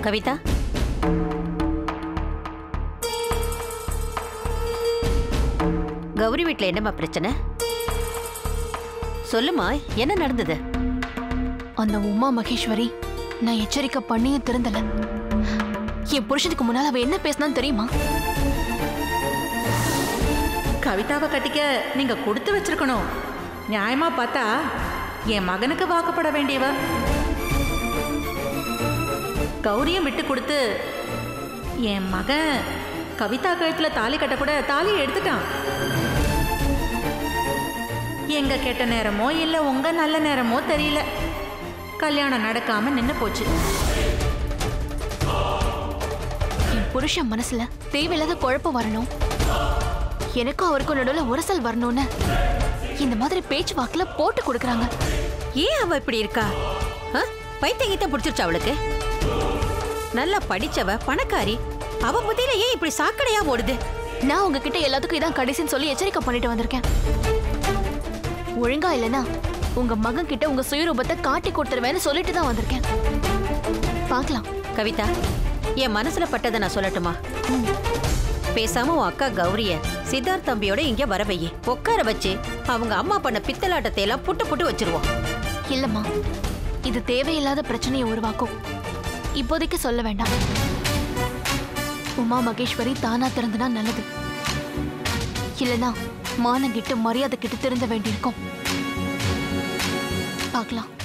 கவிதா கௌரி வீட்ல என்னம்மா பிரச்சனை சொல்லுமா என்ன நடந்தது அந்த உமா மகேஸ்வரி நான் எச்சரிக்கை பண்ணியும் திருந்தல என் புருஷனுக்கு முன்னால அவ என்ன பேசினான்னு தெரியுமா கவிதாவை கட்டிக்க நீங்க கொடுத்து வச்சிருக்கணும் நியாயமா பார்த்தா என் மகனுக்கு வாக்கப்பட வேண்டியவ கௌரியும் விட்டு கொடுத்து என் மகன் கவிதா கழுத்துல தாலி கட்டக்கூட தாலியை எடுத்துட்டான் எங்க கெட்ட நேரமோ இல்ல உங்க நல்ல நேரமோ தெரியல கல்யாணம் நடக்காம நின்னு போச்சு என் புருஷன் மனசுல தேவையில்லாத குழப்பம் வரணும் எனக்கும் அவருக்கும் நடுவுல உரசல் வரணும்னு இந்த மாதிரி பேச்சு வாக்குல போட்டு கொடுக்கறாங்க ஏன் அவ இப்படி இருக்கா ஆ? பைத்தியம் கீத்த பிடிச்சிருச்சா அவளுக்கு நல்லா படிச்சவ பணக்காரி அவ புத்தியில ஏன் இப்படி சாக்கடையா ஓடுது நான் உங்ககிட்ட எல்லாத்துக்கும் இதான் கடைசின்னு சொல்லி எச்சரிக்கை பண்ணிட்டு வந்திருக்கேன் ஒழுங்கா இல்லனா உங்க மகன் கிட்ட உங்க சுயரூபத்தை காட்டி கொடுத்துருவேன்னு சொல்லிட்டு தான் வந்திருக்கேன் பார்க்கலாம் கவிதா என் மனசுல பட்டதை நான் சொல்லட்டுமா பேசாம உன் அக்கா கௌரிய சித்தார்த் தம்பியோட இங்க வர வையி உட்கார வச்சு அவங்க அம்மா பண்ண பித்தலாட்டத்தை எல்லாம் புட்டு புட்டு வச்சிருவோம் இல்லம்மா இது தேவையில்லாத பிரச்சனையை உருவாக்கும் இப்போதைக்கு சொல்ல வேண்டாம் உமா மகேஸ்வரி தானா திறந்தனா நல்லது இல்லனா மானங்கிட்டு மரியாதை கிட்ட திருந்த வேண்டியிருக்கும் பார்க்கலாம்